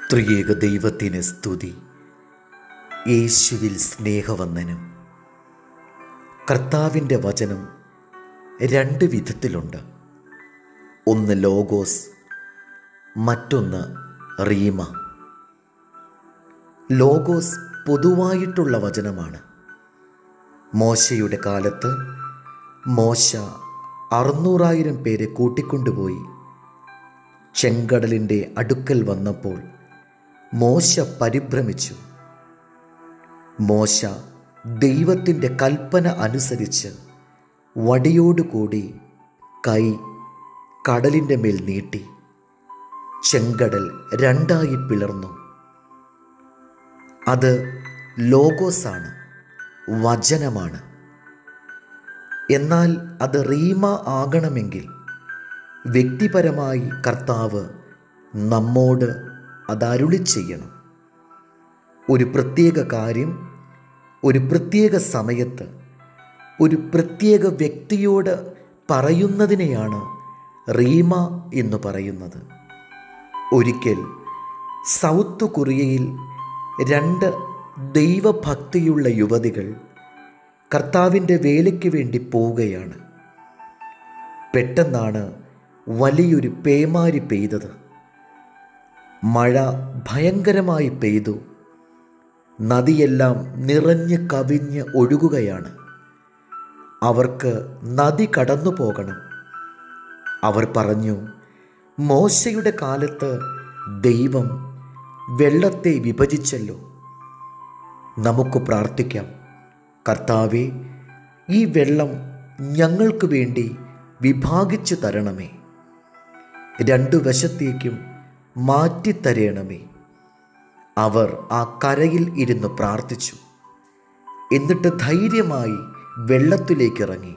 ത്രിയേക ദൈവത്തിന് സ്തുതി യേശുവിൽ സ്നേഹവന്ദനം കർത്താവിൻ്റെ വചനം രണ്ട് വിധത്തിലുണ്ട് ഒന്ന് ലോഗോസ് മറ്റൊന്ന് റീമ ലോഗോസ് പൊതുവായിട്ടുള്ള വചനമാണ് മോശയുടെ കാലത്ത് മോശ അറുന്നൂറായിരം പേരെ കൂട്ടിക്കൊണ്ടുപോയി ചെങ്കടലിൻ്റെ അടുക്കൽ വന്നപ്പോൾ മോശ പരിഭ്രമിച്ചു മോശ ദൈവത്തിൻ്റെ കൽപ്പന അനുസരിച്ച് വടിയോടുകൂടി കൈ കടലിൻ്റെ മേൽ നീട്ടി ചെങ്കടൽ രണ്ടായി പിളർന്നു അത് ലോഗോസാണ് വചനമാണ് എന്നാൽ അത് റീമ ആകണമെങ്കിൽ വ്യക്തിപരമായി കർത്താവ് നമ്മോട് അതരുളി ചെയ്യണം ഒരു പ്രത്യേക കാര്യം ഒരു പ്രത്യേക സമയത്ത് ഒരു പ്രത്യേക വ്യക്തിയോട് പറയുന്നതിനെയാണ് റീമ എന്ന് പറയുന്നത് ഒരിക്കൽ സൗത്ത് കൊറിയയിൽ രണ്ട് ദൈവഭക്തിയുള്ള യുവതികൾ കർത്താവിൻ്റെ വേലയ്ക്ക് വേണ്ടി പോവുകയാണ് പെട്ടെന്നാണ് വലിയൊരു പേമാരി പെയ്തത് മഴ ഭയങ്കരമായി പെയ്തു നദിയെല്ലാം നിറഞ്ഞ് കവിഞ്ഞ് ഒഴുകുകയാണ് അവർക്ക് നദി കടന്നു പോകണം അവർ പറഞ്ഞു മോശയുടെ കാലത്ത് ദൈവം വെള്ളത്തെ വിഭജിച്ചല്ലോ നമുക്ക് പ്രാർത്ഥിക്കാം കർത്താവെ ഈ വെള്ളം ഞങ്ങൾക്ക് വേണ്ടി വിഭാഗിച്ചു തരണമേ രണ്ടു വശത്തേക്കും മാറ്റിത്തരയണമേ അവർ ആ കരയിൽ ഇരുന്ന് പ്രാർത്ഥിച്ചു എന്നിട്ട് ധൈര്യമായി വെള്ളത്തിലേക്ക് ഇറങ്ങി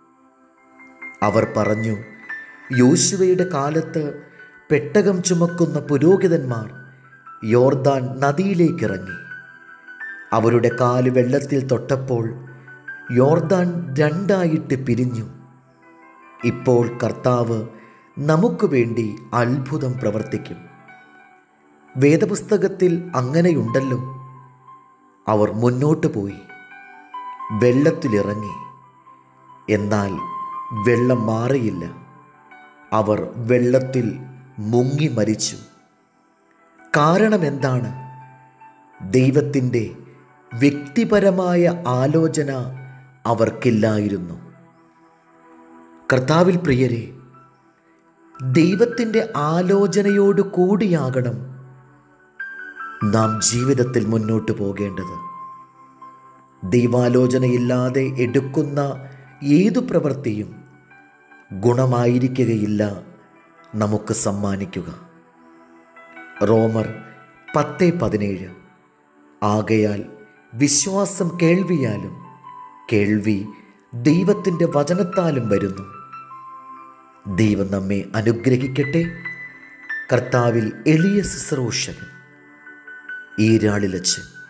അവർ പറഞ്ഞു യോശുവയുടെ കാലത്ത് പെട്ടകം ചുമക്കുന്ന പുരോഹിതന്മാർ യോർദാൻ നദിയിലേക്കിറങ്ങി അവരുടെ കാല് വെള്ളത്തിൽ തൊട്ടപ്പോൾ യോർദാൻ രണ്ടായിട്ട് പിരിഞ്ഞു ഇപ്പോൾ കർത്താവ് നമുക്ക് വേണ്ടി അത്ഭുതം പ്രവർത്തിക്കും വേദപുസ്തകത്തിൽ അങ്ങനെയുണ്ടല്ലോ അവർ മുന്നോട്ട് പോയി വെള്ളത്തിലിറങ്ങി എന്നാൽ വെള്ളം മാറിയില്ല അവർ വെള്ളത്തിൽ മുങ്ങി മരിച്ചു കാരണം എന്താണ് ദൈവത്തിൻ്റെ വ്യക്തിപരമായ ആലോചന അവർക്കില്ലായിരുന്നു കർത്താവിൽ പ്രിയരെ ദൈവത്തിൻ്റെ ആലോചനയോട് കൂടിയാകണം നാം ജീവിതത്തിൽ മുന്നോട്ട് പോകേണ്ടത് ദൈവാലോചനയില്ലാതെ എടുക്കുന്ന ഏതു പ്രവൃത്തിയും ഗുണമായിരിക്കുകയില്ല നമുക്ക് സമ്മാനിക്കുക റോമർ പത്ത് പതിനേഴ് ആകയാൽ വിശ്വാസം കേൾവിയാലും കേൾവി ദൈവത്തിൻ്റെ വചനത്താലും വരുന്നു ദൈവം നമ്മെ അനുഗ്രഹിക്കട്ടെ കർത്താവിൽ എളിയ ശുശ്രൂഷകൻ ഈരാളിലച്ച്